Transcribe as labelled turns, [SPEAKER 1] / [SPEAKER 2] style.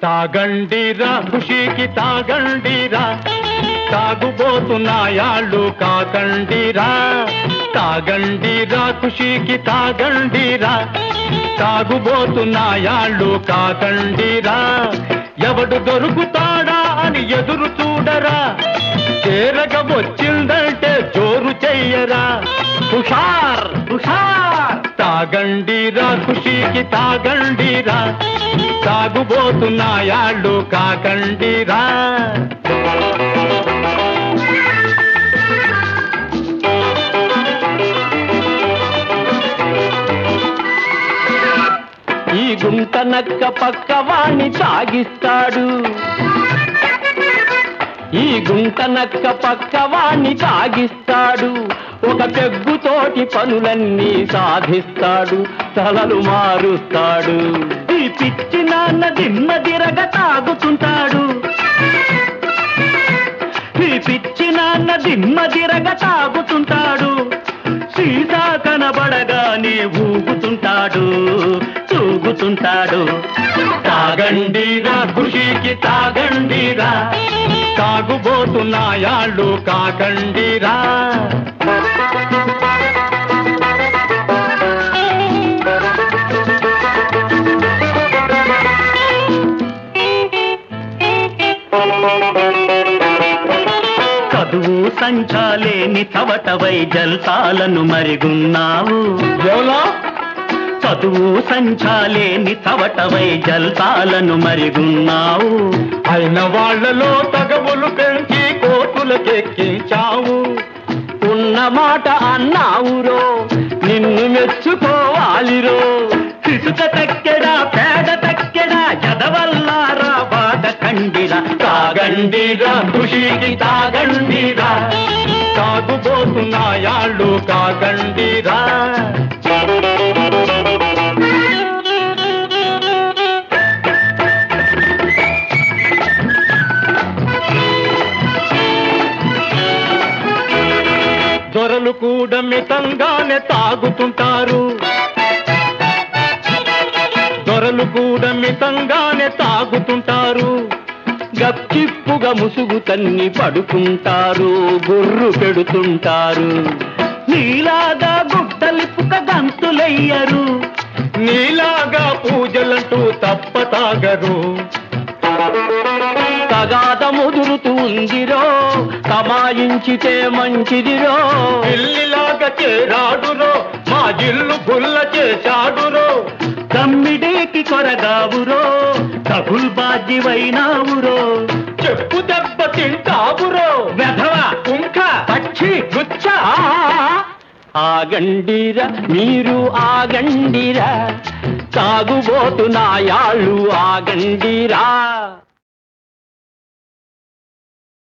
[SPEAKER 1] తాగండిరా ఖుషీకి తాగండిరా తాగుబోతున్నాయాళ్ళు కాకండిరా తాగండిరా ఖుషీకి తాగండిరా తాగుబోతున్నాయాళ్ళు కాకండిరా ఎవడు దొరుకుతాడా అని ఎదురు చూడరా చేరగ వచ్చిందంటే జోరు చెయ్యరా హుషార్ హుషార్ తాగండిరా ఖుషీకి తాగండిరా తాగుబోతున్నాయాళ్ళు కాకండిరా
[SPEAKER 2] ఈ గుంట నక్క పక్క వాణ్ణి తాగిస్తాడు ఈ గుంట నక్క పక్క వాణ్ణి తాగిస్తాడు ఒక పెగ్గుతోటి పనులన్నీ సాధిస్తాడు తలలు మారుస్తాడు ఈ పిచ్చి నాన్న దిమ్మదిరగ తాగుతుంటాడు ఈ పిచ్చి నాన్న దిమ్మదిరగ తాగుతుంటాడు సీతా కనబడగానే ఊగుతుంటాడు తూగుతుంటాడు
[SPEAKER 1] తాగండిరా ఖుషీకి తాగండిరా తాగుబోతున్నాయాళ్ళు కాకండిరా
[SPEAKER 2] చదువు సంచాలేని చవటవై జల్సాలను మరిగున్నావు
[SPEAKER 1] ఎవలో
[SPEAKER 2] చదువు సంచాలేని చవటవై జల్సాలను మరిగున్నావు
[SPEAKER 1] అయిన వాళ్ళలో తగవులు పెంచి కోతులకెక్కించావు
[SPEAKER 2] ఉన్న మాట అన్నావురో నిన్ను మెచ్చుకోవాలిరో ఇసుక తక్కెడా పేడ తక్కెడా ఎదవల్లారా బాధ కండిరా
[SPEAKER 1] తాగండిరా ఖుషీకి తాగండిరా తాగుబోతున్నాయాళ్ళు కాకండిరా దొరలు కూడా మితంగానే తాగుతుంటారు దొరలు కూడా మితంగానే తాగుతుంటారు
[SPEAKER 2] గప్చిప్పుగా ముసుగు తన్ని పడుకుంటారు బుర్రు పెడుతుంటారు నీలాగా గుట్టలిప్పుక గంతులయ్యరు
[SPEAKER 1] నీలాగా పూజలంటూ తప్ప తాగరు
[SPEAKER 2] తగాద ముదురుతుందిరో కమాయించితే మంచిదిరో
[SPEAKER 1] పిల్లిలాగా చేరాడురో మా ఇల్లు గుల్ల చేశాడురో
[SPEAKER 2] తమ్మిడేకి కొరగావురో కబుల్ బాధ్యవైనావురో
[SPEAKER 1] చెప్పు దెబ్బ తింటావురో
[SPEAKER 2] వెధవ
[SPEAKER 1] కుంక
[SPEAKER 2] పక్షి
[SPEAKER 1] గుచ్చ
[SPEAKER 2] ఆగండిరా మీరు ఆగండిరా తాగుబోతు నాయాళ్ళు ఆగండిరా